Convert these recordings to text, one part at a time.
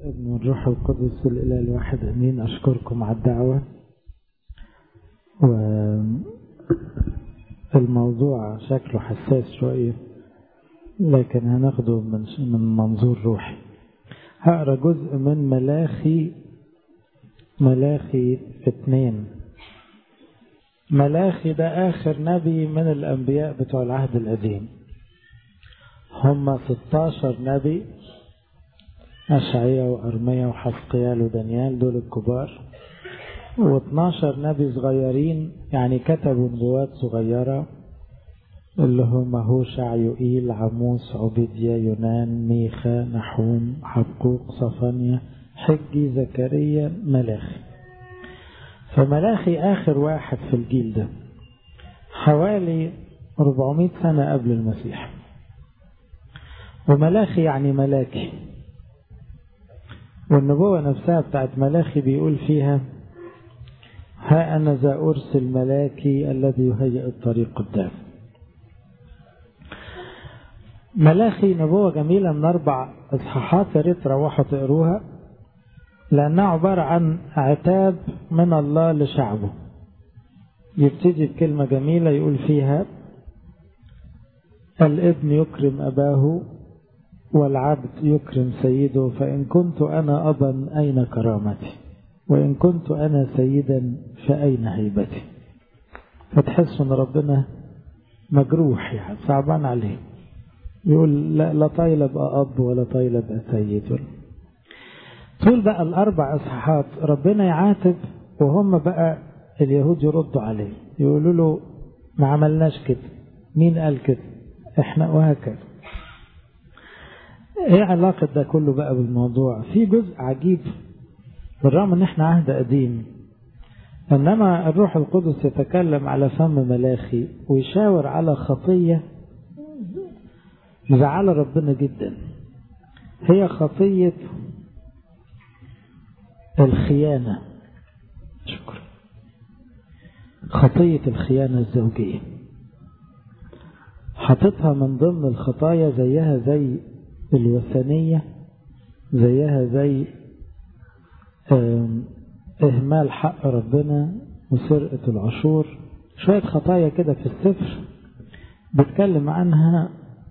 ابن الروح القدس الإله الواحد أمين أشكركم على الدعوة والموضوع شكله حساس شوية لكن هناخده من من منظور روحي هقرا جزء من ملاخي ملاخي اثنين ملاخي ده آخر نبي من الأنبياء بتوع العهد القديم هم 16 نبي أشعية وأرمية وحسقيال ودانيال دول الكبار و12 نبي صغيرين يعني كتبوا نبوات صغيرة اللي هم هوشع يوئيل عموس عبيديا يونان ميخا نحوم حبقوق صفانيا حجي زكريا ملاخي فملاخي آخر واحد في الجيل ده حوالي 400 سنة قبل المسيح وملاخي يعني ملاكي والنبوة نفسها بتاعت ملاخي بيقول فيها ها أنا ذا أرسل ملاكي الذي يهيئ الطريق قدام ملاخي نبوة جميلة من أربع إصحاحات يا ريت تروحوا تقروها لأنها عبارة عن عتاب من الله لشعبه يبتدي بكلمة جميلة يقول فيها الابن يكرم أباه والعبد يكرم سيده فإن كنت أنا أبا أين كرامتي وإن كنت أنا سيدا فأين هيبتي فتحس أن ربنا مجروح يعني صعبان عليه يقول لا, لا طايل أبقى أب ولا طايل أبقى سيد طول بقى الأربع إصحاحات ربنا يعاتب وهم بقى اليهود يردوا عليه يقولوا له ما عملناش كده مين قال كده احنا وهكذا ايه علاقة ده كله بقى بالموضوع في جزء عجيب بالرغم ان احنا عهد قديم انما الروح القدس يتكلم على فم ملاخي ويشاور على خطية زعل ربنا جدا هي خطية الخيانة شكرا خطية الخيانة الزوجية حطتها من ضمن الخطايا زيها زي الوثنية زيها زي إهمال حق ربنا وسرقة العشور شوية خطايا كده في السفر بتكلم عنها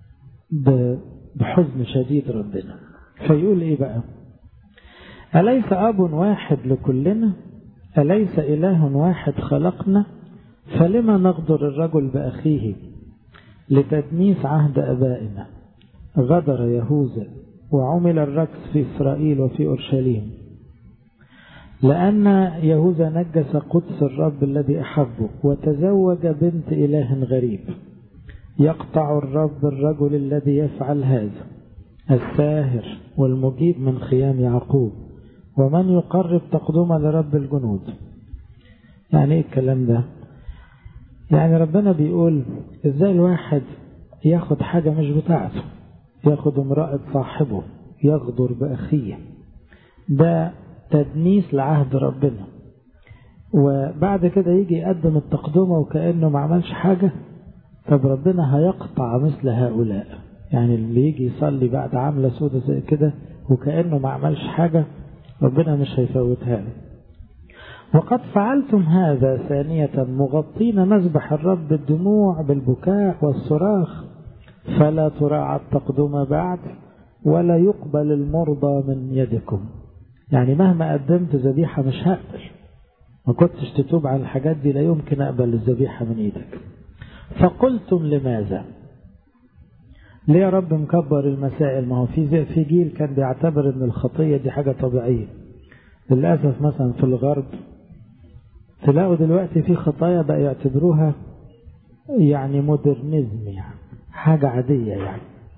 بحزن شديد ربنا فيقول إيه بقى أليس أب واحد لكلنا أليس إله واحد خلقنا فلما نغدر الرجل بأخيه لتدنيس عهد أبائنا غدر يهوذا وعمل الركس في إسرائيل وفي أورشليم لأن يهوذا نجس قدس الرب الذي أحبه وتزوج بنت إله غريب يقطع الرب الرجل الذي يفعل هذا الساهر والمجيب من خيام يعقوب ومن يقرب تقدمة لرب الجنود يعني ايه الكلام ده يعني ربنا بيقول ازاي الواحد ياخد حاجة مش بتاعته ياخد امرأة صاحبه يغدر بأخيه ده تدنيس لعهد ربنا وبعد كده يجي يقدم التقدمة وكأنه ما عملش حاجة طب ربنا هيقطع مثل هؤلاء يعني اللي يجي يصلي بعد عاملة سودة زي كده وكأنه ما عملش حاجة ربنا مش هيفوتها له وقد فعلتم هذا ثانية مغطين مذبح الرب بالدموع بالبكاء والصراخ فلا تراعى التقدمة بعد ولا يقبل المرضى من يدكم يعني مهما قدمت ذبيحة مش هقبل ما كنتش تتوب عن الحاجات دي لا يمكن أقبل الذبيحة من إيدك فقلتم لماذا ليه يا رب مكبر المسائل ما هو في في جيل كان بيعتبر ان الخطية دي حاجة طبيعية للأسف مثلا في الغرب تلاقوا دلوقتي في خطايا بقى يعتبروها يعني مودرنزم يعني حاجة عادية يعني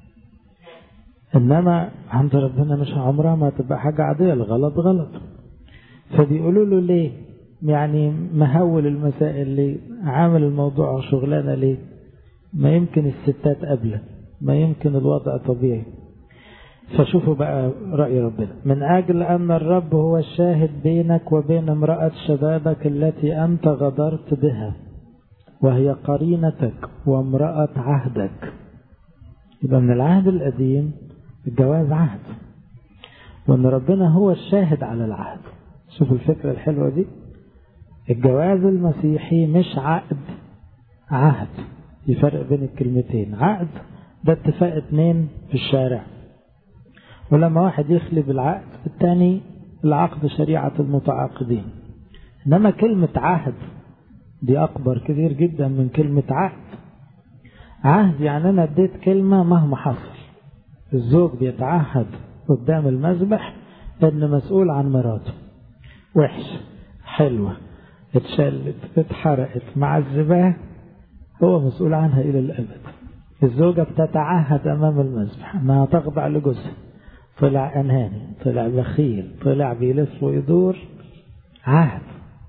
إنما عند ربنا مش عمرها ما تبقى حاجة عادية الغلط غلط فبيقولوا له ليه يعني مهول المسائل ليه عامل الموضوع شغلانة ليه ما يمكن الستات قبله ما يمكن الوضع طبيعي فشوفوا بقى رأي ربنا من أجل أن الرب هو الشاهد بينك وبين امرأة شبابك التي أنت غدرت بها وهي قرينتك وامرأة عهدك يبقى من العهد القديم الجواز عهد وأن ربنا هو الشاهد على العهد شوفوا الفكرة الحلوة دي الجواز المسيحي مش عقد عهد يفرق بين الكلمتين عقد ده اتفاق اتنين في الشارع ولما واحد يخلي بالعقد التاني العقد شريعة المتعاقدين إنما كلمة عهد دي أكبر كثير جدا من كلمة عهد عهد يعني أنا اديت كلمة مهما حصل الزوج بيتعهد قدام المذبح إن مسؤول عن مراته وحش حلوة اتشلت اتحرقت معذباه هو مسؤول عنها إلى الأبد الزوجة بتتعهد أمام المذبح أنها تخضع لجوزها طلع أناني طلع بخيل طلع بيلف ويدور عهد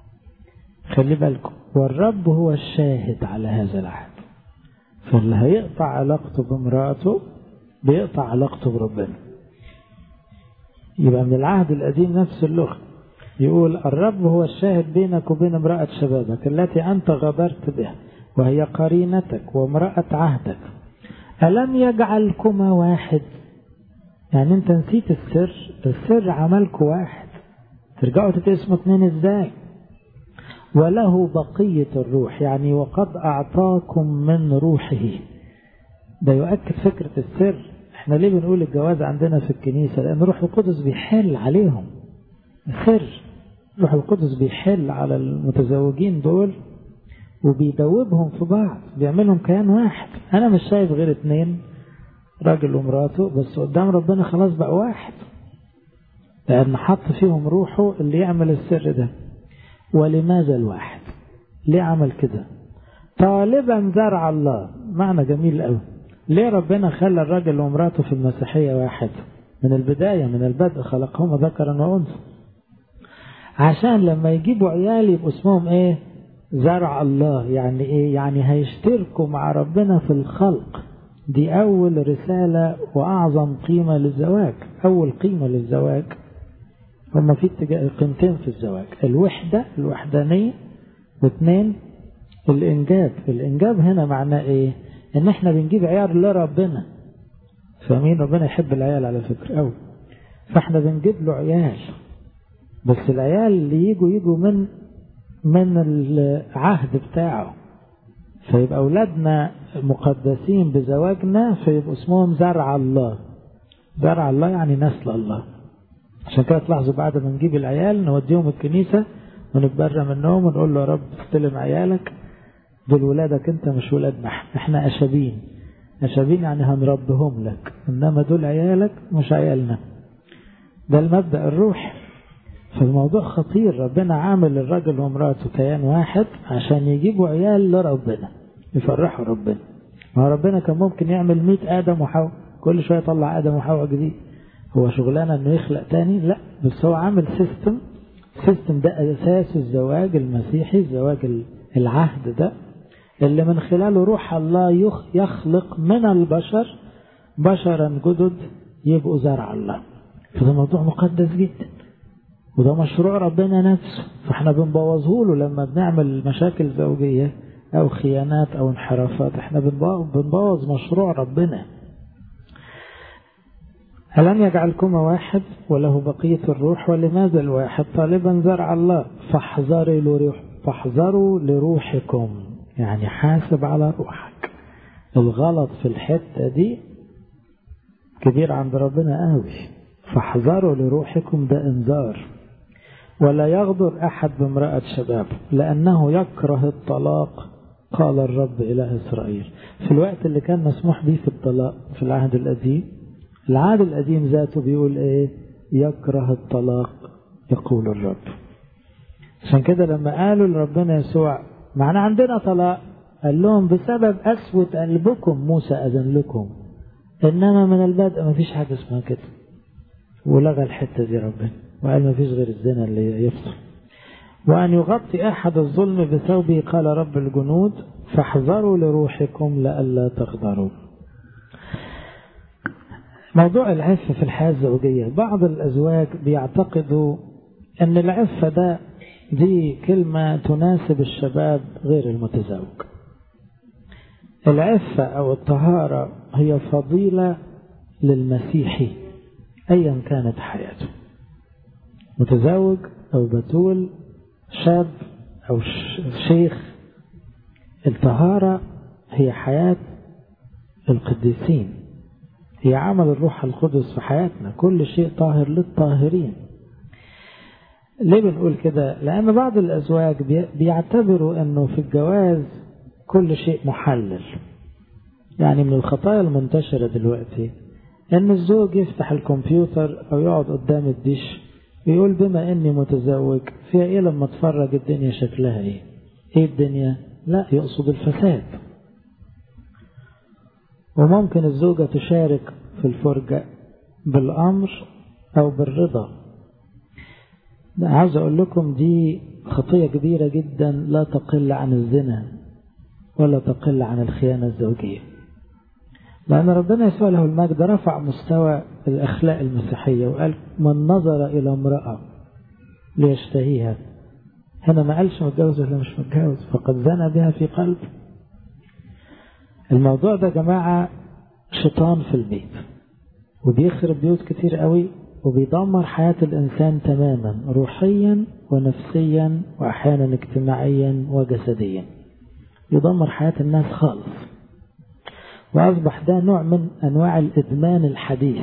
خلي بالكم والرب هو الشاهد على هذا العهد فاللي هيقطع علاقته بامرأته بيقطع علاقته بربنا يبقى من العهد القديم نفس اللغة يقول الرب هو الشاهد بينك وبين امرأة شبابك التي أنت غدرت بها وهي قرينتك وامرأة عهدك ألم يجعلكما واحد يعني انت نسيت السر السر عملكوا واحد ترجعوا تتقسموا اتنين ازاي وله بقية الروح يعني وقد أعطاكم من روحه ده يؤكد فكرة السر احنا ليه بنقول الجواز عندنا في الكنيسة لأن روح القدس بيحل عليهم سر روح القدس بيحل على المتزوجين دول وبيدوبهم في بعض بيعملهم كيان واحد أنا مش شايف غير اتنين راجل ومراته بس قدام ربنا خلاص بقى واحد لأن حط فيهم روحه اللي يعمل السر ده ولماذا الواحد ليه عمل كده طالبا زرع الله معنى جميل قوي ليه ربنا خلى الراجل ومراته في المسيحية واحد من البداية من البدء خلقهما ذكرا وأنثى عشان لما يجيبوا عيال يبقوا اسمهم ايه زرع الله يعني ايه يعني هيشتركوا مع ربنا في الخلق دي أول رسالة وأعظم قيمة للزواج أول قيمة للزواج هما في قيمتين في الزواج الوحدة الوحدانية واثنين الإنجاب الإنجاب هنا معناه إيه إن إحنا بنجيب عيال لربنا فاهمين ربنا يحب العيال على فكرة أوي فإحنا بنجيب له عيال بس العيال اللي يجوا يجوا من من العهد بتاعه فيبقى أولادنا مقدسين بزواجنا فيبقوا اسمهم زرع الله زرع الله يعني نسل الله عشان كده تلاحظوا بعد ما نجيب العيال نوديهم الكنيسة ونتبرى منهم ونقول له يا رب استلم عيالك دول ولادك انت مش ولادنا احنا أشابين أشابين يعني هنربهم لك إنما دول عيالك مش عيالنا ده المبدأ الروحي فالموضوع خطير ربنا عامل الراجل ومراته كيان واحد عشان يجيبوا عيال لربنا يفرحوا ربنا ما ربنا كان ممكن يعمل مئة آدم وحواء كل شوية يطلع آدم وحواء جديد هو شغلانة انه يخلق تاني لا بس هو عامل سيستم سيستم ده أساس الزواج المسيحي الزواج العهد ده اللي من خلاله روح الله يخلق من البشر بشرا جدد يبقوا زرع الله فده موضوع مقدس جدا وده مشروع ربنا نفسه فاحنا بنبوظه له لما بنعمل مشاكل زوجية او خيانات او انحرافات احنا بنبوظ مشروع ربنا ألم يجعلكما واحد وله بقية الروح ولماذا الواحد طالبا زرع الله فاحذروا لروح فاحذروا لروحكم يعني حاسب على روحك الغلط في الحتة دي كبير عند ربنا قوي فاحذروا لروحكم ده انذار ولا يغدر أحد بامرأة شباب لأنه يكره الطلاق قال الرب إله إسرائيل في الوقت اللي كان مسموح به في الطلاق في العهد القديم العهد القديم ذاته بيقول إيه يكره الطلاق يقول الرب عشان كده لما قالوا لربنا يسوع معنا عندنا طلاق قال لهم بسبب أسوة قلبكم موسى أذن لكم إنما من البدء ما فيش حاجة اسمها كده ولغى الحتة دي ربنا وقال ما فيش غير الزنا اللي يفصل وأن يغطي أحد الظلم بثوبه قال رب الجنود فاحذروا لروحكم لئلا تغدروا موضوع العفة في الحياة الزوجية بعض الأزواج بيعتقدوا أن العفة ده دي كلمة تناسب الشباب غير المتزوج العفة أو الطهارة هي فضيلة للمسيحي أيا كانت حياته متزوج أو بتول شاب أو شيخ الطهارة هي حياة القديسين هي عمل الروح القدس في حياتنا كل شيء طاهر للطاهرين ليه بنقول كده لأن بعض الأزواج بيعتبروا أنه في الجواز كل شيء محلل يعني من الخطايا المنتشرة دلوقتي أن الزوج يفتح الكمبيوتر أو يقعد قدام الدش ويقول بما أني متزوج فيها إيه لما اتفرج الدنيا شكلها إيه إيه الدنيا لا يقصد الفساد وممكن الزوجة تشارك في الفرجة بالأمر أو بالرضا عاوز أقول لكم دي خطية كبيرة جدا لا تقل عن الزنا ولا تقل عن الخيانة الزوجية لأن ربنا يسوع له المجد رفع مستوى الأخلاق المسيحية وقال من نظر إلى امرأة ليشتهيها هنا ما قالش متجوز ولا مش متجوز فقد زنى بها في قلبه الموضوع ده جماعة شيطان في البيت وبيخرب بيوت كتير قوي وبيدمر حياة الإنسان تماما روحيا ونفسيا وأحيانا اجتماعيا وجسديا يدمر حياة الناس خالص وأصبح ده نوع من أنواع الإدمان الحديث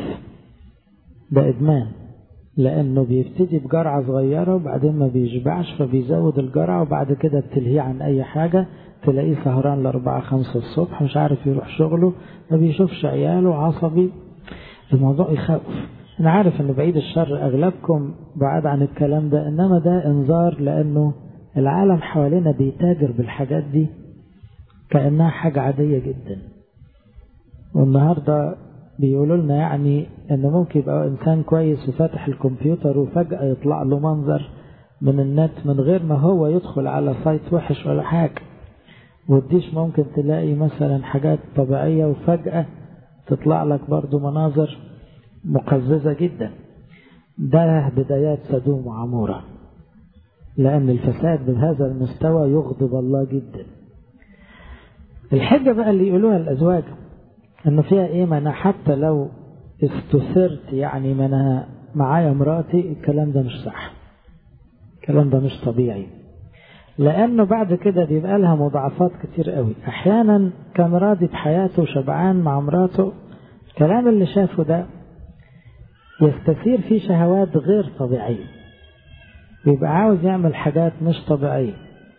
ده إدمان لأنه بيبتدي بجرعة صغيرة وبعدين ما بيشبعش فبيزود الجرعة وبعد كده بتلهيه عن أي حاجة تلاقيه سهران لأربعة خمسة الصبح مش عارف يروح شغله ما بيشوفش عياله عصبي الموضوع يخوف أنا عارف أن بعيد الشر أغلبكم بعاد عن الكلام ده إنما ده إنذار لأنه العالم حوالينا بيتاجر بالحاجات دي كأنها حاجة عادية جدا والنهاردة بيقولوا لنا يعني انه ممكن يبقى انسان كويس وفاتح الكمبيوتر وفجأة يطلع له منظر من النت من غير ما هو يدخل على سايت وحش ولا حاجة والديش ممكن تلاقي مثلا حاجات طبيعية وفجأة تطلع لك برضو مناظر مقززة جدا ده بدايات سدوم وعمورة لأن الفساد بهذا المستوى يغضب الله جدا الحجة بقى اللي يقولوها الأزواج انه فيها ايه ما انا حتى لو استثرت يعني ما انا معايا مراتي الكلام ده مش صح الكلام ده مش طبيعي لانه بعد كده بيبقى لها مضاعفات كتير قوي احيانا كان راضي بحياته وشبعان مع مراته الكلام اللي شافه ده يستثير فيه شهوات غير طبيعية بيبقى عاوز يعمل حاجات مش طبيعية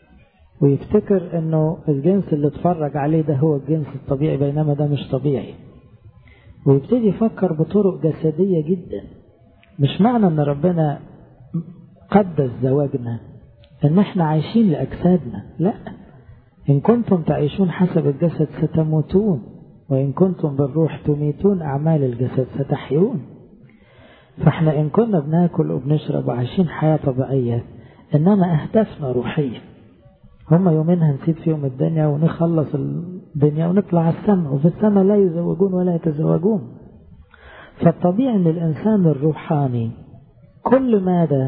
ويفتكر انه الجنس اللي اتفرج عليه ده هو الجنس الطبيعي بينما ده مش طبيعي ويبتدي يفكر بطرق جسدية جدا مش معنى ان ربنا قدس زواجنا ان احنا عايشين لأجسادنا لا إن كنتم تعيشون حسب الجسد ستموتون وإن كنتم بالروح تميتون أعمال الجسد ستحيون فاحنا إن كنا بناكل وبنشرب وعايشين حياة طبيعية إنما أهدافنا روحية هم يومين هنسيب فيهم الدنيا ونخلص الدنيا ونطلع على السماء وفي السماء لا يزوجون ولا يتزوجون فالطبيعي ان الانسان الروحاني كل ماذا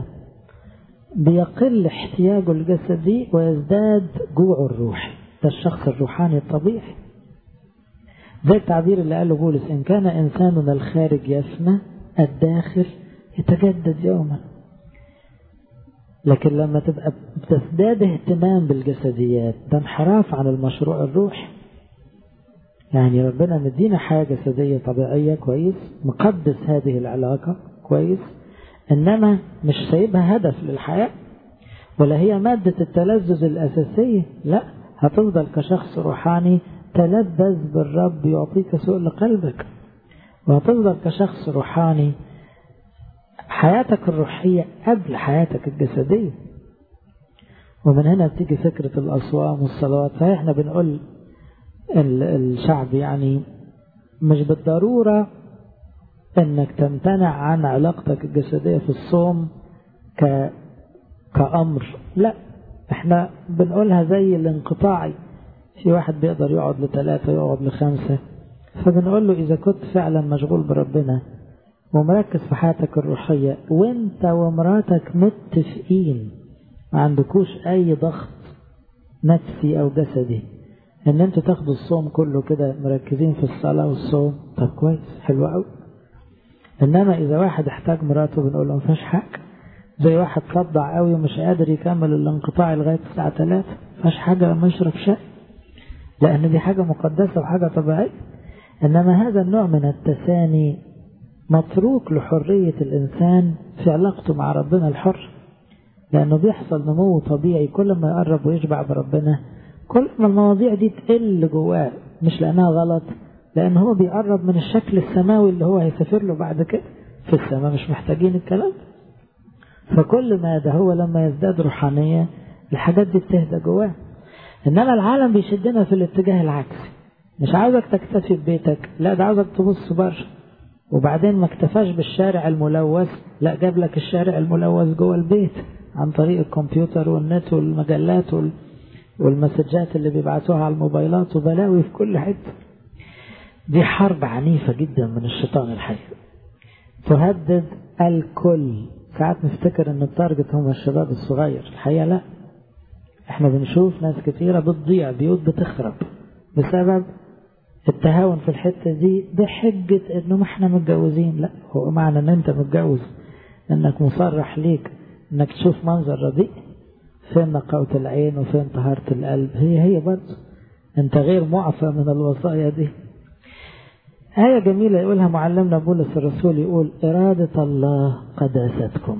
بيقل احتياجه الجسدي ويزداد جوعه الروحي ده الشخص الروحاني الطبيعي زي التعبير اللي قاله بولس ان كان انساننا الخارج يفنى الداخل يتجدد يوما لكن لما تبقى بتزداد اهتمام بالجسديات ده انحراف عن المشروع الروحي يعني ربنا مدينا حياة جسدية طبيعية كويس مقدس هذه العلاقة كويس إنما مش سايبها هدف للحياة ولا هي مادة التلذذ الأساسية لا هتفضل كشخص روحاني تلذذ بالرب يعطيك سؤل لقلبك وهتفضل كشخص روحاني حياتك الروحية قبل حياتك الجسدية ومن هنا بتيجي فكرة الأصوام والصلوات فإحنا بنقول الشعب يعني مش بالضرورة انك تمتنع عن علاقتك الجسدية في الصوم ك... كأمر لا احنا بنقولها زي الانقطاعي في واحد بيقدر يقعد لثلاثة يقعد لخمسة فبنقول له إذا كنت فعلا مشغول بربنا ومركز في حياتك الروحية وانت ومراتك متفقين ما عندكوش أي ضغط نفسي أو جسدي ان انتوا تاخدوا الصوم كله كده مركزين في الصلاة والصوم طب كويس حلو قوي إنما إذا واحد احتاج مراته بنقول له ما فيهاش حاجة زي واحد صدع قوي ومش قادر يكمل الانقطاع لغاية الساعة 3 ما فيهاش حاجة لما يشرب شاي لأن دي حاجة مقدسة وحاجة طبيعية إنما هذا النوع من التساني متروك لحرية الإنسان في علاقته مع ربنا الحر لأنه بيحصل نمو طبيعي كل ما يقرب ويشبع بربنا كل ما المواضيع دي تقل جواه مش لأنها غلط لأن هو بيقرب من الشكل السماوي اللي هو هيسافر له بعد كده في السماء مش محتاجين الكلام فكل ما ده هو لما يزداد روحانية الحاجات دي بتهدى جواه إنما العالم بيشدنا في الاتجاه العكسي مش عاوزك تكتفي ببيتك لا ده عاوزك تبص بره وبعدين ما اكتفاش بالشارع الملوث لا جاب لك الشارع الملوث جوه البيت عن طريق الكمبيوتر والنت والمجلات وال... والمسجات اللي بيبعتوها على الموبايلات وبلاوي في كل حته دي حرب عنيفة جدا من الشيطان الحقيقي تهدد الكل ساعات نفتكر ان التارجت هم الشباب الصغير الحقيقة لا احنا بنشوف ناس كثيرة بتضيع بيوت بتخرب بسبب التهاون في الحتة دي بحجة انه ما احنا متجوزين لا هو معنى ان انت متجوز انك مصرح ليك انك تشوف منظر رديء فين نقاوة العين وفين طهارة القلب هي هي برضه انت غير معفى من الوصايا دي آية جميلة يقولها معلمنا بولس الرسول يقول إرادة الله قداستكم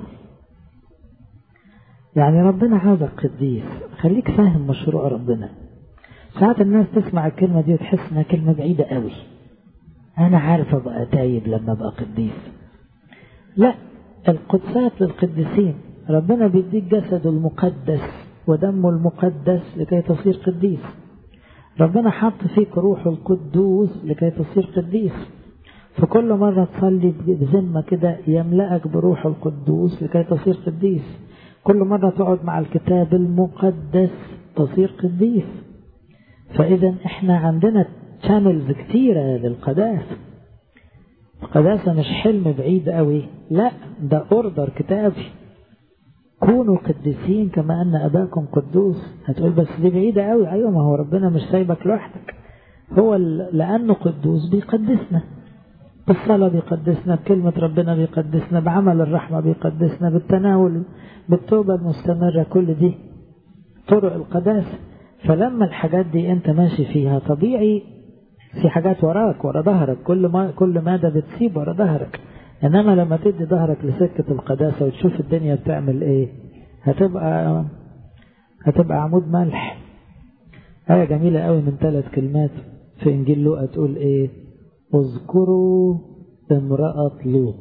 يعني ربنا عاوزك قديس خليك فاهم مشروع ربنا ساعات الناس تسمع الكلمة دي وتحس انها كلمة بعيدة قوي أنا عارف أبقى تايب لما أبقى قديس لا القدسات للقديسين ربنا بيديك جسده المقدس ودمه المقدس لكي تصير قديس ربنا حط فيك روحه القدوس لكي تصير قديس فكل مرة تصلي بذمة كده يملأك بروحه القدوس لكي تصير قديس كل مرة تقعد مع الكتاب المقدس تصير قديس فإذا احنا عندنا تشانلز كتيرة للقداسة القداسة مش حلم بعيد قوي لا ده اوردر كتابي كونوا قديسين كما أن أباكم قدوس هتقول بس دي بعيدة قوي أيوة ما هو ربنا مش سايبك لوحدك هو لأنه قدوس بيقدسنا بالصلاة بيقدسنا بكلمة ربنا بيقدسنا بعمل الرحمة بيقدسنا بالتناول بالتوبة المستمرة كل دي طرق القداسة فلما الحاجات دي انت ماشي فيها طبيعي في حاجات وراك ورا ظهرك كل ما كل ماذا بتسيب ورا ظهرك انما لما تدي ظهرك لسكة القداسة وتشوف الدنيا بتعمل ايه هتبقى هتبقى عمود ملح آية جميلة قوي من ثلاث كلمات في إنجيل لوقا تقول إيه اذكروا امرأة لوط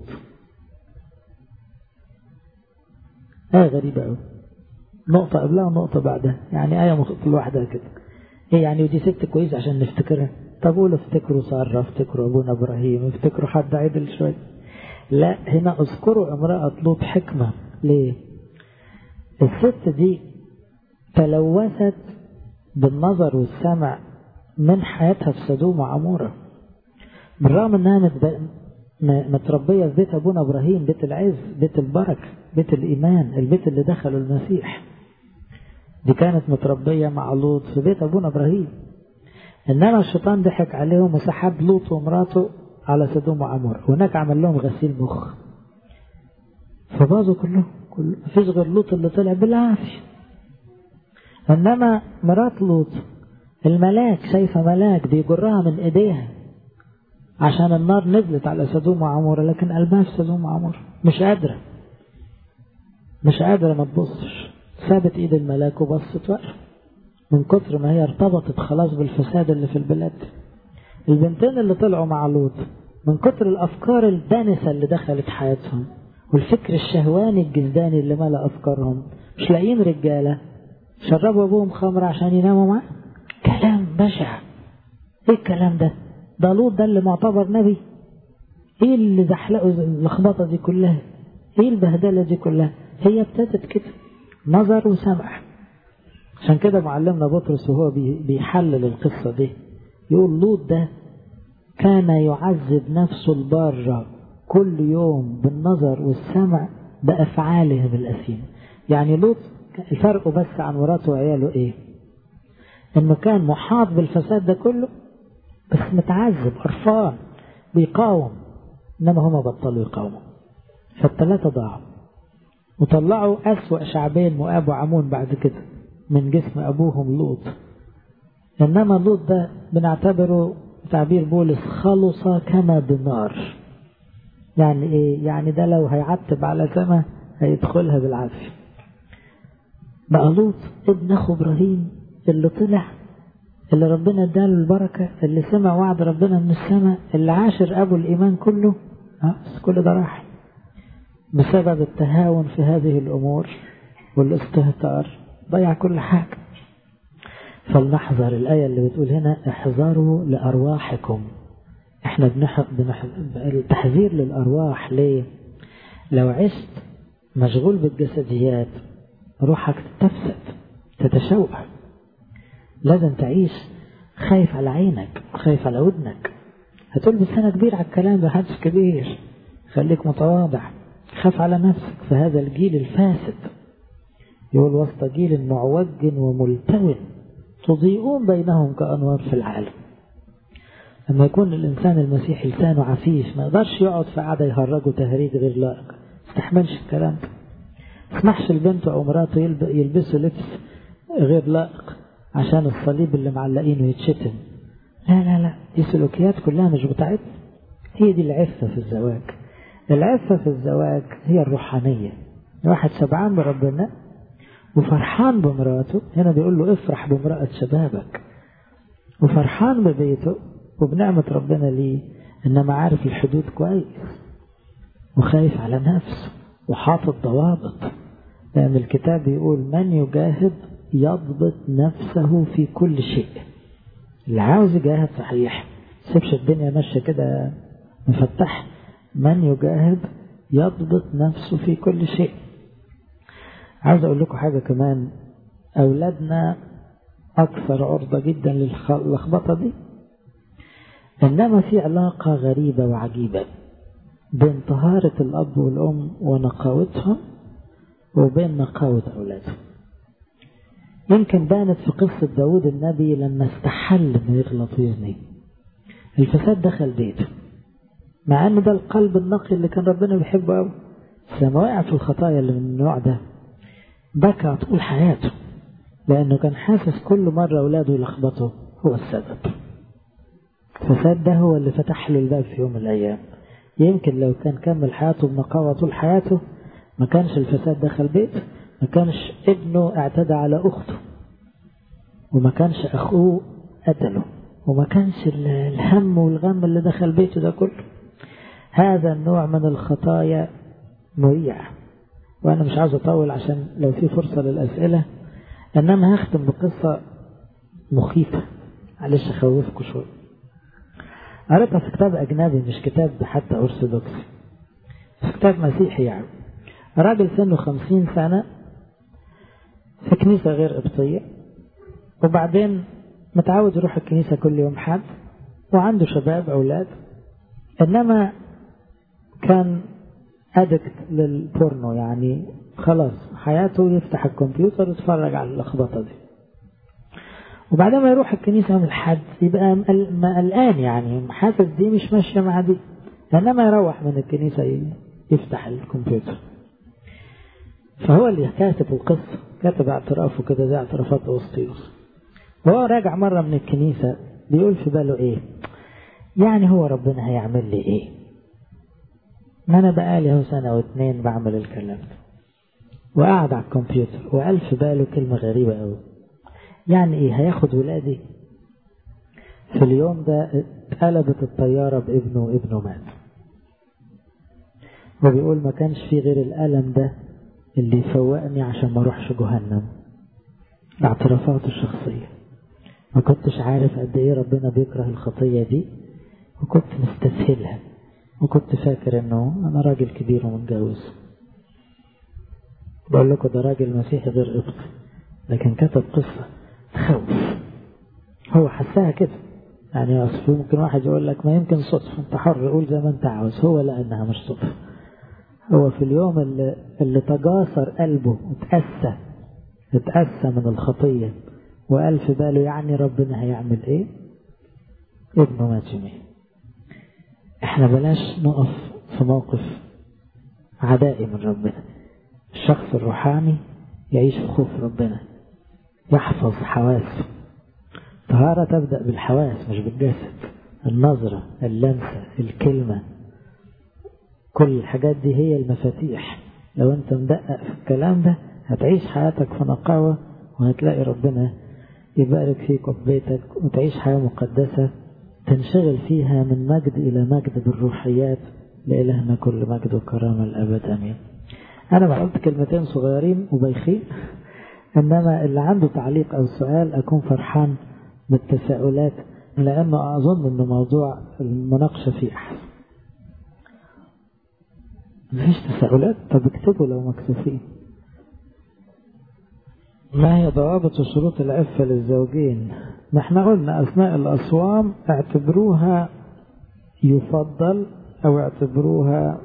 آية غريبة قوي نقطة قبلها ونقطة بعدها يعني آية مخطط لوحدها كده إيه يعني ودي ست كويسة عشان نفتكرها طب قولوا افتكروا سارة افتكروا أبونا إبراهيم افتكروا حد عدل شوية لا هنا اذكروا امرأة لوط حكمة ليه الست دي تلوثت بالنظر والسمع من حياتها في سدوم وعمورة بالرغم انها متربية في بيت ابونا ابراهيم بيت العز بيت البركة بيت الايمان البيت اللي دخله المسيح دي كانت متربية مع لوط في بيت ابونا ابراهيم انما الشيطان ضحك عليهم وسحب لوط ومراته على سدوم وعمورة هناك عمل لهم غسيل مخ فباظوا كلهم كل مفيش غير لوط اللي طلع بالعافية انما مرات لوط الملاك شايفة ملاك بيجرها من ايديها عشان النار نزلت على سدوم وعمورة لكن قلبها في سدوم وعمورة مش قادرة مش قادرة ما تبصش سابت ايد الملاك وبصت ورا من كتر ما هي ارتبطت خلاص بالفساد اللي في البلاد البنتين اللي طلعوا مع لوط من كتر الافكار الدانسة اللي دخلت حياتهم والفكر الشهواني الجلداني اللي ملا افكارهم مش لاقيين رجالة شربوا ابوهم خمر عشان يناموا معاه كلام بشع ايه الكلام ده ده لوط ده اللي معتبر نبي ايه اللي زحلقوا اللخبطه دي كلها ايه البهدله دي كلها هي ابتدت كده نظر وسمع عشان كده معلمنا بطرس وهو بيحلل القصة دي يقول لوط ده كان يعذب نفسه البارة كل يوم بالنظر والسمع بأفعالهم الأثيمة يعني لوط الفرق بس عن مراته وعياله ايه انه كان محاط بالفساد ده كله بس متعذب قرفان بيقاوم إنما هما بطلوا يقاوموا فالثلاثة ضاعوا وطلعوا أسوأ شعبين مؤاب وعمون بعد كده من جسم أبوهم لوط إنما لوط ده بنعتبره تعبير بولس خلص كما بالنار يعني إيه؟ يعني ده لو هيعتب على سما هيدخلها بالعافية بقى لوط ابن أخو إبراهيم اللي طلع اللي ربنا اداله البركة اللي سمع وعد ربنا من السماء اللي عاشر أبو الإيمان كله ها بس كل ده راح بسبب التهاون في هذه الأمور والاستهتار ضيع كل حاجة فلنحذر الآية اللي بتقول هنا احذروا لأرواحكم احنا بنح... بنح... التحذير للأرواح ليه لو عشت مشغول بالجسديات روحك تفسد تتشوه لازم تعيش خايف على عينك خايف على ودنك هتقول بس انا كبير على الكلام ده حدش كبير خليك متواضع خاف على نفسك في هذا الجيل الفاسد يقول وسط جيل معوج وملتون تضيئون بينهم كأنوار في العالم لما يكون الإنسان المسيحي لسانه عفيف ما يقدرش يقعد في قعدة يهرجه تهريج غير لائق استحملش الكلام ده اسمحش لبنته أو مراته يلبسوا لبس غير لائق عشان الصليب اللي معلقينه يتشتم لا لا لا دي سلوكيات كلها مش بتاعتنا هي دي العفة في الزواج العفة في الزواج هي الروحانية واحد شبعان بربنا وفرحان بمراته هنا بيقول له افرح بامرأة شبابك وفرحان ببيته وبنعمة ربنا ليه إنما عارف الحدود كويس وخايف على نفسه وحاطط ضوابط لأن الكتاب بيقول من يجاهد يضبط نفسه في كل شيء اللي عاوز يجاهد صحيح سيبش الدنيا ماشية كده مفتح من يجاهد يضبط نفسه في كل شيء عاوز أقول لكم حاجة كمان أولادنا أكثر عرضة جدا للخبطة دي إنما في علاقة غريبة وعجيبة بين طهارة الأب والأم ونقاوتهم وبين نقاوة أولادهم يمكن بانت في قصة داود النبي لما استحل انه يغلط ويزني الفساد دخل بيته مع ان ده القلب النقي اللي كان ربنا بيحبه قوي لما وقع في الخطايا اللي من النوع ده بكى طول حياته لانه كان حاسس كل مرة اولاده يلخبطوا هو السبب الفساد ده هو اللي فتح له الباب في يوم من الايام يمكن لو كان كمل حياته بنقاوة طول حياته ما كانش الفساد دخل بيته ما كانش ابنه اعتدى على أخته وما كانش أخوه قتله وما كانش الهم والغم اللي دخل بيته ده كله هذا النوع من الخطايا مريع وأنا مش عاوز أطول عشان لو في فرصة للأسئلة إنما هختم بقصة مخيفة معلش أخوفكم شوية قريتها في كتاب أجنبي مش كتاب حتى أرثوذكسي في كتاب مسيحي يعني راجل سنه خمسين سنة في كنيسة غير قبطية وبعدين متعود يروح الكنيسة كل يوم حد وعنده شباب أولاد إنما كان أدكت للبورنو يعني خلاص حياته يفتح الكمبيوتر ويتفرج على اللخبطة دي وبعدين ما يروح الكنيسة يوم الحد يبقى قلقان يعني حاسس دي مش ماشية مع دي إنما يروح من الكنيسة يفتح الكمبيوتر فهو اللي كاتب القصة كاتب اعترافه كده زي اعترافات أوسطيوس وهو راجع مرة من الكنيسة بيقول في باله ايه يعني هو ربنا هيعمل لي ايه ما انا بقالي هو سنة واتنين بعمل الكلام ده وقعد على الكمبيوتر وقال في باله كلمة غريبة قوي يعني ايه هياخد ولادي في اليوم ده اتقلبت الطيارة بابنه وابنه مات وبيقول ما كانش في غير الألم ده اللي يفوقني عشان ما اروحش جهنم اعترافاته الشخصية ما كنتش عارف قد ايه ربنا بيكره الخطية دي وكنت مستسهلها وكنت فاكر انه انا راجل كبير ومتجوز بقول لكم ده راجل مسيحي غير قبطي لكن كتب قصة تخوف هو حسها كده يعني اصل ممكن واحد يقول لك ما يمكن صدفة انت حر قول زي ما انت عاوز هو لا انها مش صدفة هو في اليوم اللي, اللي تجاسر قلبه اتأسى اتأسى من الخطية وقال في باله يعني ربنا هيعمل ايه ابنه مات يومين احنا بلاش نقف في موقف عدائي من ربنا الشخص الروحاني يعيش في خوف ربنا يحفظ حواسه طهارة تبدأ بالحواس مش بالجسد النظرة اللمسة الكلمة كل الحاجات دي هي المفاتيح لو انت مدقق في الكلام ده هتعيش حياتك في نقاوة وهتلاقي ربنا يبارك فيك وفي بيتك وتعيش حياة مقدسة تنشغل فيها من مجد إلى مجد بالروحيات لإلهنا كل مجد وكرامة الأبد أمين أنا ما قلت كلمتين صغيرين وبيخين إنما اللي عنده تعليق أو سؤال أكون فرحان بالتساؤلات لأنه أظن أن موضوع المناقشة فيه أحسن مفيش تساؤلات طب اكتبوا لو مكتوفين ما هي ضوابط وشروط العفة للزوجين ما احنا قلنا أثناء الأصوام اعتبروها يفضل أو اعتبروها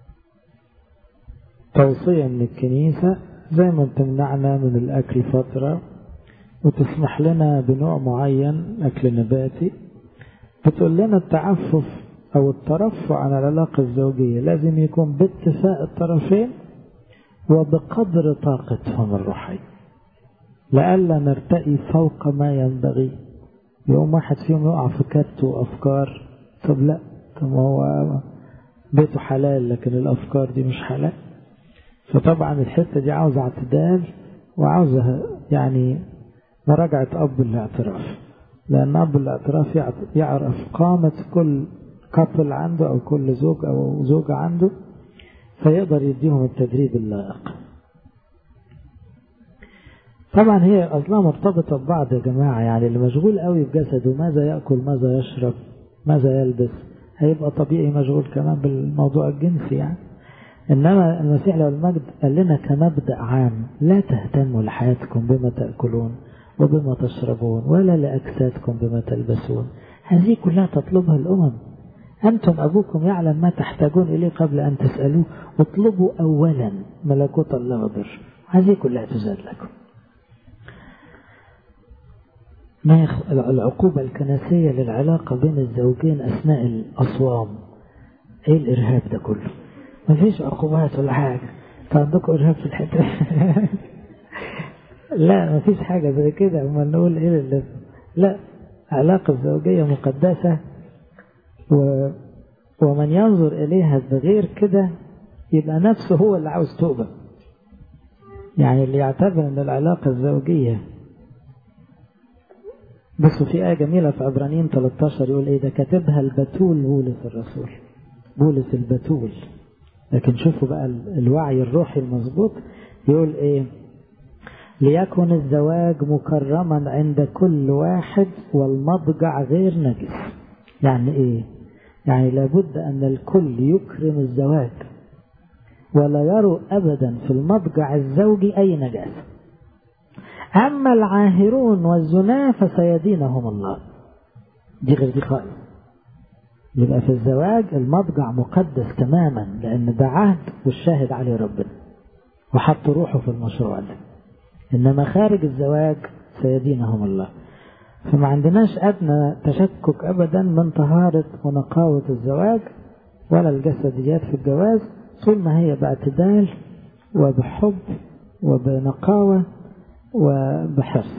توصية من الكنيسة زي ما تمنعنا من الأكل فترة وتسمح لنا بنوع معين أكل نباتي بتقول لنا التعفف أو الترفع عن العلاقة الزوجية لازم يكون باتفاق الطرفين وبقدر طاقتهم الروحية لئلا نرتقي فوق ما ينبغي يوم واحد فيهم يقع في كبت وأفكار طب لا طب هو بيته حلال لكن الأفكار دي مش حلال فطبعا الحتة دي عاوزة اعتدال وعاوزة يعني مراجعة أب الاعتراف لأن أب الاعتراف يعرف قامة كل كابل عنده أو كل زوج أو زوجة عنده فيقدر يديهم التدريب اللائق طبعا هي أصلا مرتبطة ببعض يا جماعة يعني اللي مشغول قوي بجسده ماذا يأكل ماذا يشرب ماذا يلبس هيبقى طبيعي مشغول كمان بالموضوع الجنسي يعني إنما المسيح له المجد قال لنا كمبدأ عام لا تهتموا لحياتكم بما تأكلون وبما تشربون ولا لأجسادكم بما تلبسون هذه كلها تطلبها الأمم أنتم أبوكم يعلم ما تحتاجون إليه قبل أن تسألوه اطلبوا أولا ملكوت الله وبر هذه كلها تزاد لكم ما يخ... العقوبة الكنسية للعلاقة بين الزوجين أثناء الأصوام إيه الإرهاب ده كله ما فيش عقوبات ولا حاجة انتوا عندكم إرهاب في الحتة لا ما فيش حاجة زي كده أمال نقول إيه اللي... لا علاقة زوجية مقدسة و... ومن ينظر إليها بغير كده يبقى نفسه هو اللي عاوز توبة يعني اللي يعتبر أن العلاقة الزوجية بس في آية جميلة في عبرانيين 13 يقول إيه ده كاتبها البتول بولس الرسول بولس البتول لكن شوفوا بقى الوعي الروحي المظبوط يقول إيه ليكن الزواج مكرما عند كل واحد والمضجع غير نجس يعني إيه يعني لابد أن الكل يكرم الزواج ولا يروا أبدا في المضجع الزوجي أي نجاسة أما العاهرون والزنا فسيدينهم الله دي غير دي خالص يبقى في الزواج المضجع مقدس تماما لأن ده عهد والشاهد عليه ربنا وحط روحه في المشروع ده إنما خارج الزواج سيدينهم الله فما عندناش أدنى تشكك أبدا من طهارة ونقاوة الزواج ولا الجسديات في الجواز طول ما هي باعتدال وبحب وبنقاوة وبحرص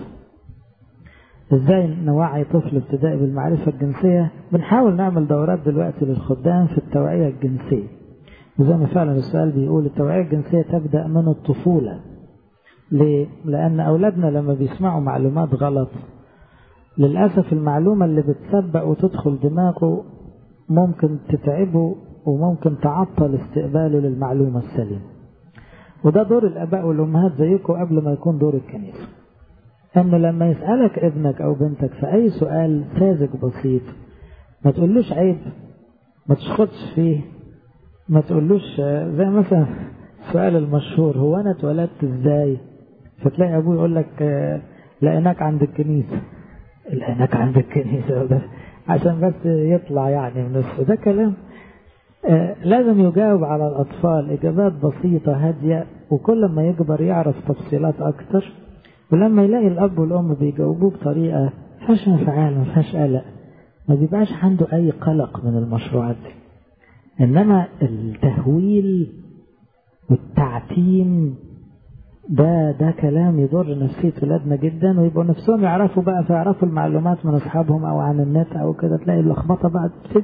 ازاي نوعي طفل ابتدائي بالمعرفة الجنسية بنحاول نعمل دورات دلوقتي للخدام في التوعية الجنسية وزي ما فعلا السؤال بيقول التوعية الجنسية تبدأ من الطفولة ليه؟ لأن أولادنا لما بيسمعوا معلومات غلط للأسف المعلومة اللي بتسبق وتدخل دماغه ممكن تتعبه وممكن تعطل استقباله للمعلومة السليمة وده دور الآباء والأمهات زيكم قبل ما يكون دور الكنيسة أنه لما يسألك ابنك أو بنتك في أي سؤال ساذج بسيط ما تقولوش عيب ما تشخطش فيه ما تقولوش زي مثلا السؤال المشهور هو أنا اتولدت إزاي فتلاقي أبوه يقول لك لقيناك عند الكنيسة لقيناك عند الكنيسة ده عشان بس يطلع يعني من نفسه ده كلام آه لازم يجاوب على الأطفال إجابات بسيطة هادية وكل ما يكبر يعرف تفصيلات أكتر ولما يلاقي الأب والأم بيجاوبوه بطريقة فيهاش انفعال ما فيهاش قلق ما بيبقاش عنده أي قلق من المشروعات دي إنما التهويل والتعتيم ده ده كلام يضر نفسية ولادنا جدا ويبقوا نفسهم يعرفوا بقى فيعرفوا المعلومات من أصحابهم أو عن النت أو كده تلاقي اللخبطة بقى تفز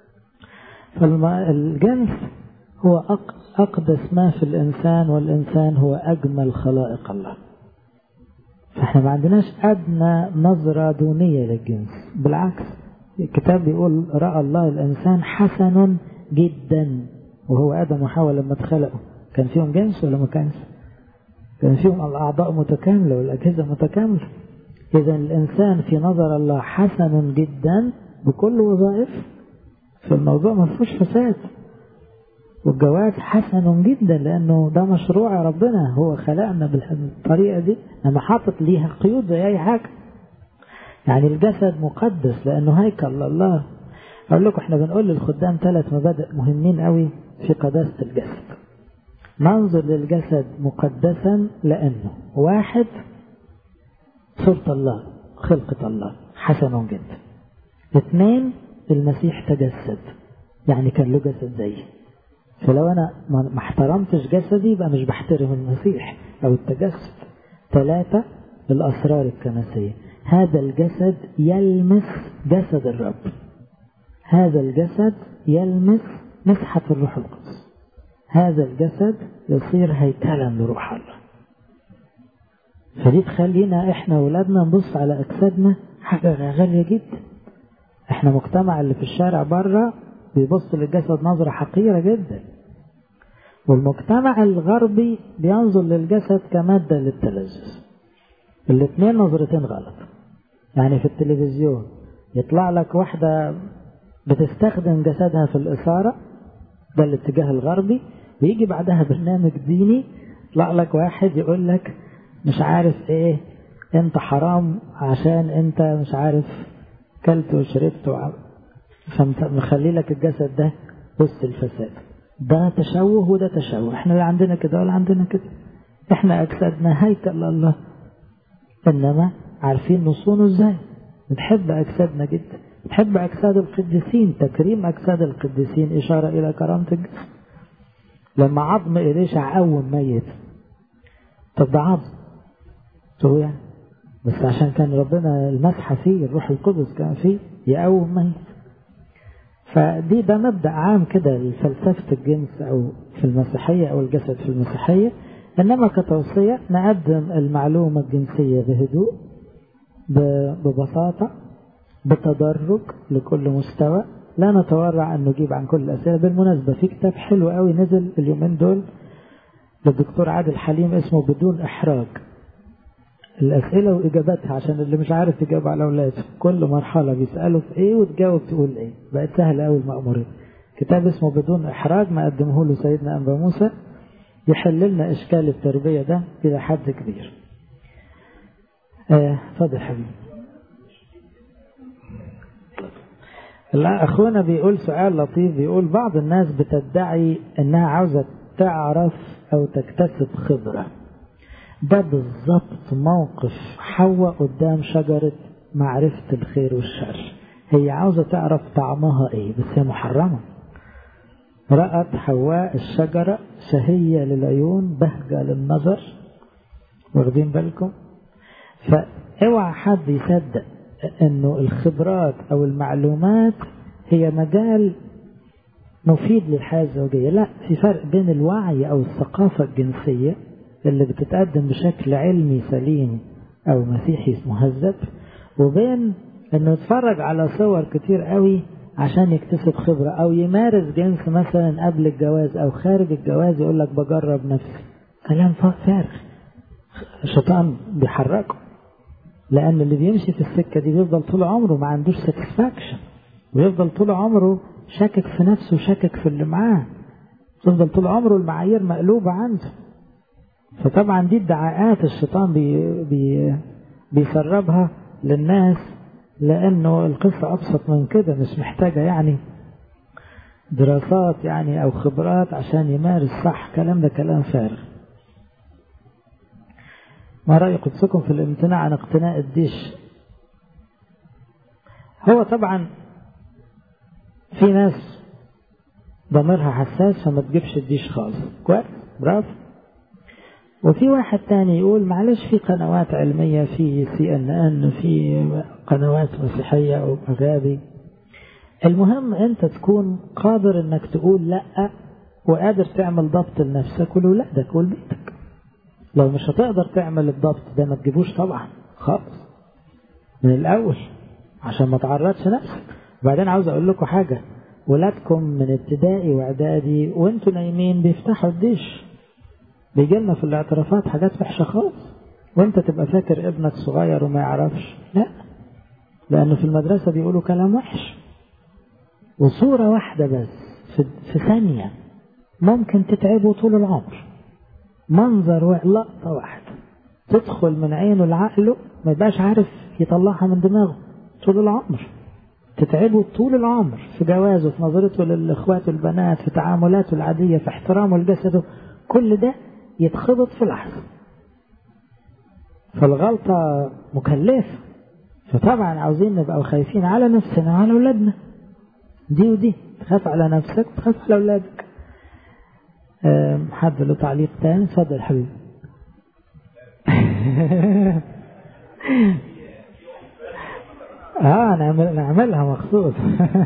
فالجنس هو أقدس ما في الإنسان والإنسان هو أجمل خلائق الله فإحنا ما عندناش أدنى نظرة دونية للجنس بالعكس الكتاب بيقول رأى الله الإنسان حسن جدا وهو آدم وحواء لما اتخلقوا كان فيهم جنس ولا ما كانش كان فيهم الأعضاء متكاملة والأجهزة متكاملة إذا الإنسان في نظر الله حسن جدا بكل وظائف فالموضوع ما فيهوش فساد والجواز حسن جدا لأنه ده مشروع ربنا هو خلقنا بالطريقة دي أما حاطط ليها قيود زي أي حاجة يعني الجسد مقدس لأنه هيكل الله أقول لكم احنا بنقول للخدام ثلاث مبادئ مهمين قوي في قداسة الجسد ننظر للجسد مقدسا لأنه واحد صورة الله خلقة الله حسن جدا اثنين المسيح تجسد يعني كان له جسد زيي فلو أنا ما احترمتش جسدي يبقى مش بحترم المسيح أو التجسد ثلاثة الأسرار الكنسية هذا الجسد يلمس جسد الرب هذا الجسد يلمس مسحة الروح القدس هذا الجسد يصير هيكلا لروح الله فدي تخلينا احنا ولادنا نبص على اجسادنا حاجة غالية جدا احنا مجتمع اللي في الشارع بره بيبص للجسد نظرة حقيرة جدا والمجتمع الغربي بينظر للجسد كمادة للتلذذ الاثنين نظرتين غلط يعني في التلفزيون يطلع لك واحدة بتستخدم جسدها في الإثارة ده الاتجاه الغربي ويجي بعدها برنامج ديني يطلع لك واحد يقول لك مش عارف ايه انت حرام عشان انت مش عارف كلت وشربت فانت مخلي لك الجسد ده وسط الفساد ده تشوه وده تشوه احنا لا عندنا كده ولا عندنا كده احنا اجسادنا هيكل الله انما عارفين نصونه ازاي بنحب اجسادنا جدا بنحب اجساد القديسين تكريم اجساد القديسين اشاره الى كرامه الجسم لما عظم إليشع قوم ميت طب ده عظم هو يعني بس عشان كان ربنا المسحة فيه الروح القدس كان فيه يقوم ميت فدي ده مبدأ عام كده لفلسفة الجنس أو في المسيحية أو الجسد في المسيحية إنما كتوصية نقدم المعلومة الجنسية بهدوء ببساطة بتدرج لكل مستوى لا نتورع أن نجيب عن كل الأسئلة بالمناسبة في كتاب حلو قوي نزل اليومين دول للدكتور عادل حليم اسمه بدون إحراج الأسئلة وإجاباتها عشان اللي مش عارف يجاوب على أولاده كل مرحلة بيسألوا في إيه وتجاوب تقول إيه بقت سهلة قوي المأمورية كتاب اسمه بدون إحراج ما قدمه له سيدنا أنبا موسى يحل لنا إشكال التربية ده إلى حد كبير اتفضل آه حبيبي لا أخونا بيقول سؤال لطيف بيقول بعض الناس بتدعي أنها عاوزة تعرف أو تكتسب خبرة ده بالظبط موقف حواء قدام شجرة معرفة الخير والشر هي عاوزة تعرف طعمها ايه بس هي محرمة رأت حواء الشجرة شهية للعيون بهجة للنظر واخدين بالكم فاوعى حد يصدق انه الخبرات او المعلومات هي مجال مفيد للحياة الزوجية لا في فرق بين الوعي او الثقافة الجنسية اللي بتتقدم بشكل علمي سليم او مسيحي مهذب وبين انه يتفرج على صور كتير قوي عشان يكتسب خبرة او يمارس جنس مثلا قبل الجواز او خارج الجواز يقول لك بجرب نفسي كلام فارغ الشيطان بيحركه لان اللي بيمشي في السكة دي بيفضل طول عمره ما عندوش ساتسفاكشن ويفضل طول عمره شاكك في نفسه وشاكك في اللي معاه يفضل طول عمره المعايير مقلوبة عنده فطبعا دي ادعاءات الشيطان بي بي بيسربها للناس لانه القصة ابسط من كده مش محتاجة يعني دراسات يعني او خبرات عشان يمارس صح كلام ده كلام فارغ ما رأي قدسكم في الامتناع عن اقتناء الديش هو طبعا في ناس ضميرها حساس فما تجيبش الديش خالص كويس برافو وفي واحد تاني يقول معلش في قنوات علمية في سي ان ان في قنوات مسيحية او اغابي المهم انت تكون قادر انك تقول لا وقادر تعمل ضبط لنفسك ولولادك ولبيتك لو مش هتقدر تعمل الضبط ده ما تجيبوش طبعا خالص من الاول عشان ما تعرضش نفسك وبعدين عاوز اقول لكم حاجة ولادكم من ابتدائي واعدادي وانتوا نايمين بيفتحوا الديش بيجي لنا في الاعترافات حاجات وحشة خالص وانت تبقى فاكر ابنك صغير وما يعرفش لا لانه في المدرسة بيقولوا كلام وحش وصورة واحدة بس في, في ثانية ممكن تتعبه طول العمر منظر لقطة واحدة تدخل من عينه لعقله ما يبقاش عارف يطلعها من دماغه طول العمر تتعبه طول العمر في جوازه في نظرته للاخوات والبنات في تعاملاته العادية في احترامه لجسده كل ده يتخبط في لحظة فالغلطة مكلفة فطبعا عاوزين نبقى خايفين على نفسنا وعلى أولادنا دي ودي تخاف على نفسك تخاف على أولادك حد له تعليق تاني اتفضل حبيبي اه نعمل نعملها مخصوص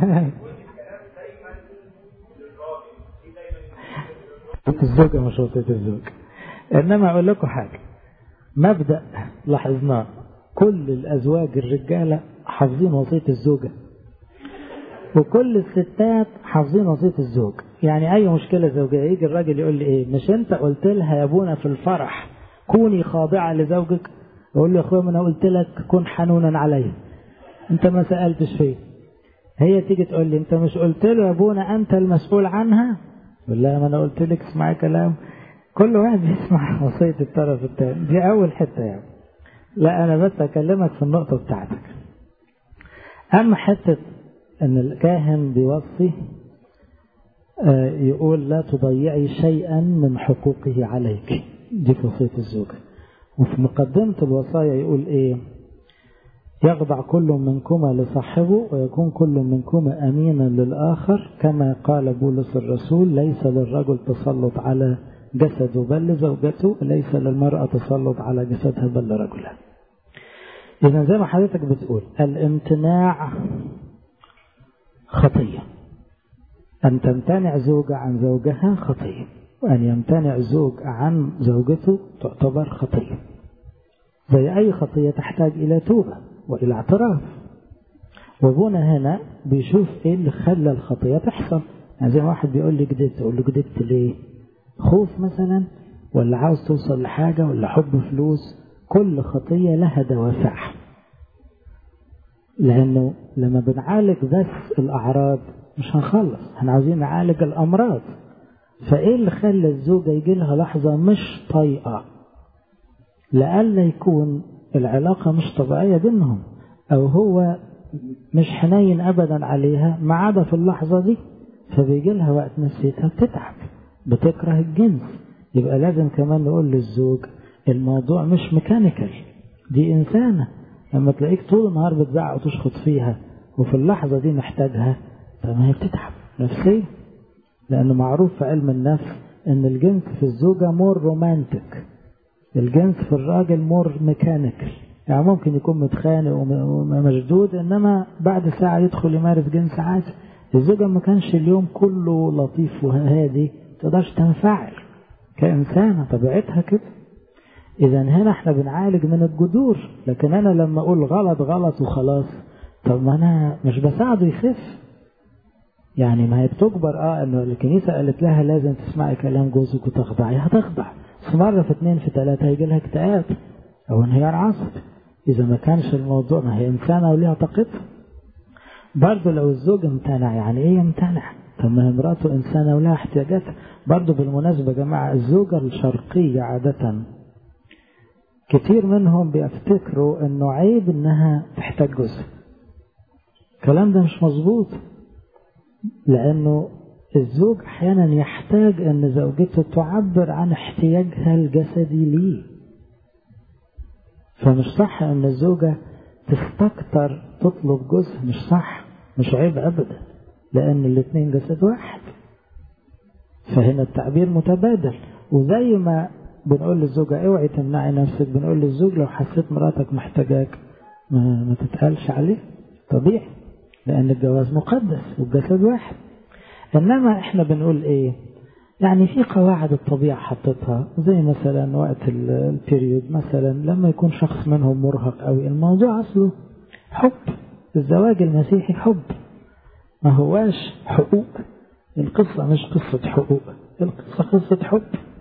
الزوجة مش وصية الزوج انما اقول لكم حاجة مبدأ لاحظناه كل الازواج الرجالة حافظين وصية الزوجة وكل الستات حافظين وصية الزوج يعني اي مشكلة زوجية يجي الراجل يقول لي ايه مش انت قلت لها يا ابونا في الفرح كوني خاضعة لزوجك اقول له يا اخويا ما انا قلت لك كن حنونا عليه انت ما سألتش فيه هي تيجي تقول لي انت مش قلت له يا ابونا انت المسؤول عنها يقول لها ما انا قلت لك اسمعي كلام كل واحد بيسمع وصية الطرف الثاني دي اول حتة يعني لا انا بس اكلمك في النقطة بتاعتك اما حتة ان الكاهن بيوصي يقول لا تضيعي شيئا من حقوقه عليك دي في وصية الزوجة وفي مقدمة الوصايا يقول ايه يخضع كل منكما لصاحبه ويكون كل منكما أمينا للآخر كما قال بولس الرسول ليس للرجل تسلط على جسده بل لزوجته ليس للمرأة تسلط على جسدها بل لرجلها إذا زي ما حضرتك بتقول الامتناع خطية أن تمتنع زوجة عن زوجها خطية وأن يمتنع زوج عن زوجته تعتبر خطية زي أي خطية تحتاج إلى توبة وإلى اعتراف وابونا هنا بيشوف ايه اللي خلى الخطية تحصل يعني زي ما واحد بيقول لي كدبت اقول له كدبت ليه خوف مثلا ولا عاوز توصل لحاجة ولا حب فلوس كل خطية لها دوافعها لأنه لما بنعالج بس الأعراض مش هنخلص احنا عاوزين نعالج الأمراض فإيه اللي خلى الزوجة يجي لها لحظة مش طايقة لألا يكون العلاقة مش طبيعية بينهم أو هو مش حنين أبدا عليها ما عدا في اللحظة دي فبيجي لها وقت نفسيتها بتتعب بتكره الجنس يبقى لازم كمان نقول للزوج الموضوع مش ميكانيكال دي إنسانة لما تلاقيك طول النهار بتزعق وتشخط فيها وفي اللحظة دي محتاجها طب ما هي بتتعب نفسيا لأنه معروف في علم النفس إن الجنس في الزوجة مور رومانتك الجنس في الراجل مور ميكانيكال يعني ممكن يكون متخانق ومشدود انما بعد ساعة يدخل يمارس جنس عادي الزوجة ما كانش اليوم كله لطيف وهادي تقدرش تنفعل كإنسانة طبيعتها كده إذا هنا احنا بنعالج من الجذور لكن أنا لما أقول غلط غلط وخلاص طب ما أنا مش بساعده يخف يعني ما هي بتجبر اه انه الكنيسة قالت لها لازم تسمعي كلام جوزك وتخضعي هتخضع بس مرة في اتنين في تلاتة هيجي لها اكتئاب أو انهيار عصبي إذا ما كانش الموضوع ما هي إنسانة وليها طاقتها برضه لو الزوج امتنع يعني إيه يمتنع؟ طب ما هي مراته إنسانة ولها احتياجاتها برضه بالمناسبة يا جماعة الزوجة الشرقية عادة كتير منهم بيفتكروا إنه عيب إنها تحتاج جزء الكلام ده مش مظبوط لأنه الزوج أحيانا يحتاج أن زوجته تعبر عن احتياجها الجسدي ليه فمش صح أن الزوجة تستكتر تطلب جزء مش صح مش عيب أبدا لأن الاثنين جسد واحد فهنا التعبير متبادل وزي ما بنقول للزوجة اوعي تمنعي نفسك بنقول للزوج لو حسيت مراتك محتاجاك ما, ما تتقالش عليه طبيعي لأن الجواز مقدس والجسد واحد إنما إحنا بنقول إيه يعني في قواعد الطبيعة حطتها زي مثلا وقت البيريود مثلا لما يكون شخص منهم مرهق أوي الموضوع أصله حب الزواج المسيحي حب ما هواش حقوق القصة مش قصة حقوق القصة قصة حب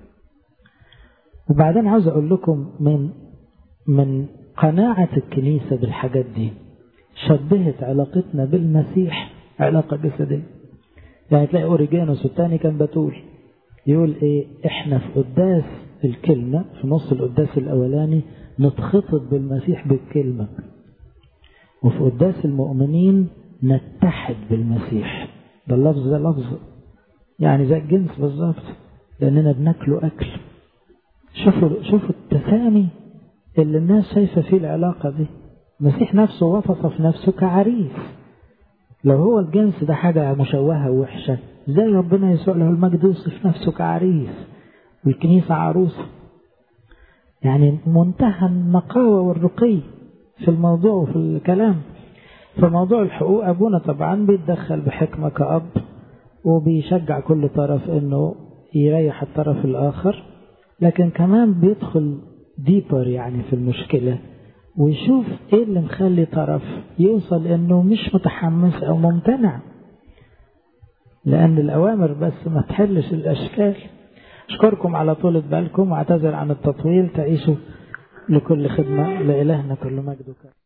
وبعدين عاوز أقول لكم من من قناعة الكنيسة بالحاجات دي شبهت علاقتنا بالمسيح علاقة جسدية يعني تلاقي أوريجانوس الثاني كان بتقول يقول إيه إحنا في قداس الكلمة في نص القداس الأولاني نتخطط بالمسيح بالكلمة وفي قداس المؤمنين نتحد بالمسيح ده اللفظ ده لفظ يعني زي الجنس بالظبط لأننا بناكله أكل شوفوا شوفوا التسامي اللي الناس شايفة فيه العلاقة دي المسيح نفسه وصف نفسه كعريس لو هو الجنس ده حاجة مشوهة ووحشة ازاي ربنا يسوع له المجد يوصف نفسه كعريس والكنيسة عروسة يعني منتهى النقاوة والرقي في الموضوع وفي الكلام في موضوع الحقوق أبونا طبعا بيتدخل بحكمة كأب وبيشجع كل طرف انه يريح الطرف الآخر لكن كمان بيدخل ديبر يعني في المشكلة ويشوف ايه اللي مخلي طرف يوصل انه مش متحمس او ممتنع لان الاوامر بس ما تحلش الاشكال اشكركم على طولة بالكم واعتذر عن التطويل تعيشوا لكل خدمة لإلهنا كل مجد وكرم